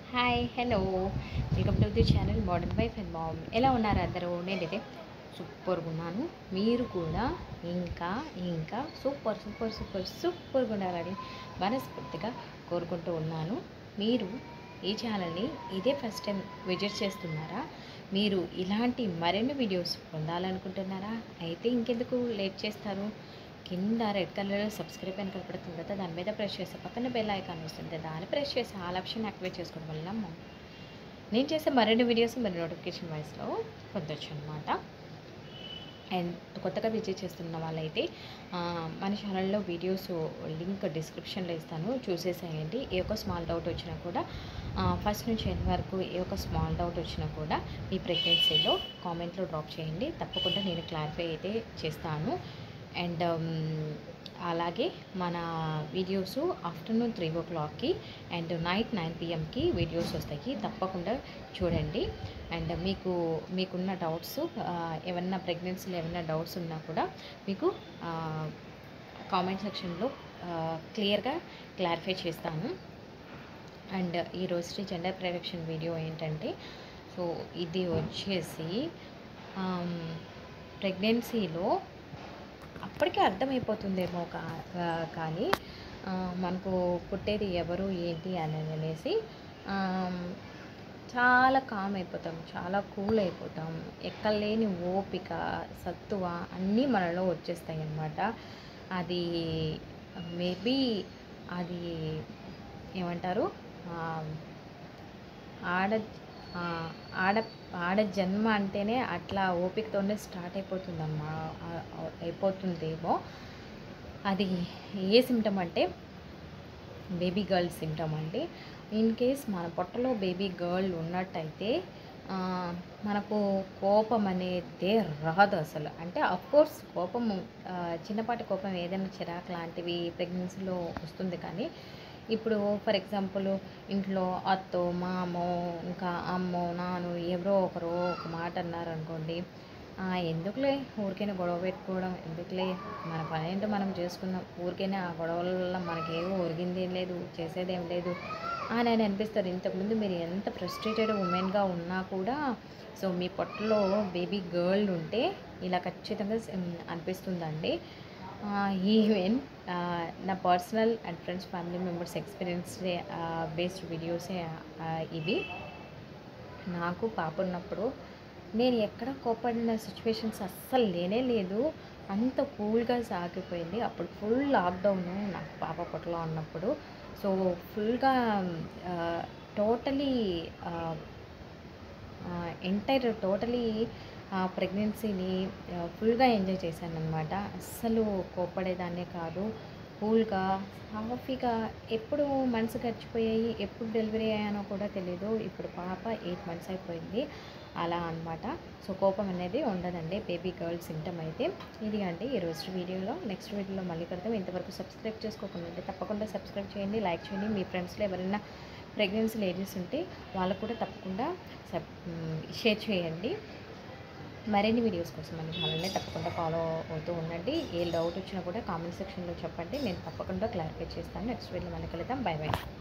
hi hello welcome to the channel modern wife and mom ఎలా ఉన్నారు అందరూ నేనైతే సూపర్గా ఉన్నాను మీరు కూడా ఇంకా ఇంకా సూపర్ సూపర్ సూపర్ సూపర్గా ఉండాలని మనస్ఫూర్తిగా కోరుకుంటూ ఉన్నాను మీరు ఈ ఛానల్ని ఇదే ఫస్ట్ టైం విజిట్ చేస్తున్నారా మీరు ఇలాంటి మరిన్ని వీడియోస్ పొందాలనుకుంటున్నారా అయితే ఇంకెందుకు లేట్ చేస్తారు కింద రెడ్ కలర్లో సబ్స్క్రైబ్ అని కనపడుతుంది కదా దాని మీద ప్రెస్ చేస్తే పక్కన బెల్ ఐకాన్ వస్తుంది దాన్ని ప్రెస్ చేసి ఆల్ ఆప్షన్ యాక్టివేట్ చేసుకోవడం వల్ల మ- నేను చేసే మరిన్ని వీడియోస్ మరి నోటిఫికేషన్ వాయిస్లో పొందొచ్చు అనమాట అండ్ కొత్తగా విజిట్ చేస్తున్న వాళ్ళైతే ఆ, మన ఛానల్లో వీడియోస్ లింక్ డిస్క్రిప్షన్లో ఇస్తాను చూసేసేయండి ఏ ఒక్క స్మాల్ డౌట్ వచ్చినా కూడా ఫస్ట్ నుంచి ఎండ్ వరకు ఏ ఒక్క స్మాల్ డౌట్ వచ్చినా కూడా మీ ప్రెగ్నెన్సీలో కామెంట్లో డ్రాప్ చేయండి తప్పకుండా నేను క్లారిఫై అయితే చేస్తాను అండ్ అలాగే మన వీడియోస్ ఆఫ్టర్నూన్ త్రీ ఓ క్లాక్కి అండ్ నైట్ నైన్ పిఎంకి వీడియోస్ వస్తాయి తప్పకుండా చూడండి అండ్ మీకు మీకున్న డౌట్స్ ఏమన్నా ప్రెగ్నెన్సీలో ఏమన్నా డౌట్స్ ఉన్నా కూడా మీకు కామెంట్ సెక్షన్లో క్లియర్గా క్లారిఫై చేస్తాను అండ్ ఈ రోజు జెండర్ ప్రొడక్షన్ వీడియో ఏంటంటే సో ఇది వచ్చేసి ప్రెగ్నెన్సీలో అప్పటికే అర్థమైపోతుందేమో కా కా- కానీ ఆ, మనకు పుట్టేది ఎవరు ఏంటి అని అనేసి ఆమ్, చాలా కామ్ అయిపోతాం చాలా కూల్ అయిపోతాం ఎక్కలేని ఓపిక సత్తువ అన్నీ మనలో వచ్చేస్తాయి అన్నమాట అది మేబీ అది ఏమంటారు ఆ, ఆడ ఆ, ఆడ ఆడ జన్మ అంటేనే అట్లా ఓపికతోనే స్టార్ట్ అయిపోతుందమ్మా ఆ- ఆ- అయిపోతుందేమో అది ఏ సిమ్టమ్ అంటే బేబీ గర్ల్ సిమ్టమ్ అండి ఇన్ కేస్ మన పొట్టలో బేబీ గర్ల్ ఉన్నట్టయితే ఆ, మనకు కోపం అనేదే రాదు అసలు అంటే కోర్స్ కోపం ఆ, చిన్నపాటి కోపం ఏదైనా చిరాకు లాంటివి ప్రెగ్నెన్సీలో వస్తుంది కానీ ఇప్పుడు ఫర్ ఎగ్జాంపుల్ ఇంట్లో అత్తో మామో ఇంకా అమ్మో నాను ఎవరో ఒకరు ఒక మాట అన్నారు అనుకోండి "ఆ, ఎందుకులే ఊరికైనా గొడవ పెట్టుకోవడం ఎందుకులే మన పని ఏంటో మనం చేసుకుందాం ఊరికైనా ఆ గొడవల వల్ల మనకేమో ఒరిగింది ఏం లేదు చేసేది ఏం లేదు అని అని అనిపిస్తారు ఇంతకుముందు మీరు ఎంత ఫ్రస్ట్రేటెడ్ ఉమెన్గా ఉన్నా కూడా సో మీ పొట్టలో బేబీ గర్ల్ ఉంటే ఇలా ఖచ్చితంగా ఉమ్, అనిపిస్తుందండి ఈవెన్ నా personal and friends family members experience based వీడియోసే ఇవి నాకు పాప ఉన్నప్పుడు నేను ఎక్కడ కోపడిన సిచ్యువేషన్స్ అస్సలు లేనే లేదు అంత కూల్గా సాగిపోయింది అప్పుడు ఫుల్ లాక్డౌన్ నాకు పాప పొట్టలో ఉన్నప్పుడు సో ఫుల్గా టోటలీ ఎంటైర్ టోటలీ ప్రెగ్నెన్సీని ఫుల్గా ఎంజాయ్ చేశాను అనమాట అస్సలు కోపడేదాన్నే కాదు కూల్గా సాఫీగా ఎప్పుడు మనసు గడిచిపోయాయి ఎప్పుడు డెలివరీ అయ్యానో కూడా తెలియదు ఇప్పుడు పాప ఎయిట్ మంత్స్ అయిపోయింది అలా అన్నమాట సో కోపం అనేది ఉండదండి బేబీ గర్ల్ సిమ్టమ్ అయితే ఇది అండి ఈ రోజు వీడియోలో నెక్స్ట్ వీడియోలో మళ్ళీ కడతాం ఇంతవరకు సబ్స్క్రైబ్ చేసుకోకుండా ఉంటే తప్పకుండా సబ్స్క్రైబ్ చేయండి లైక్ చేయండి మీ ఫ్రెండ్స్లో ఎవరైనా ప్రెగ్నెన్సీ లేడీస్ ఉంటే వాళ్ళకు కూడా తప్పకుండా సబ్ షేర్ చేయండి మరిన్ని వీడియోస్ కోసం మన ఛానల్ని తప్పకుండా ఫాలో అవుతూ ఉండండి ఏ డౌట్ వచ్చినా కూడా కామెంట్ సెక్షన్లో చెప్పండి నేను తప్పకుండా క్లారిఫై చేస్తాను నెక్స్ట్ వీడియో మళ్ళీ కలుద్దాం బై బై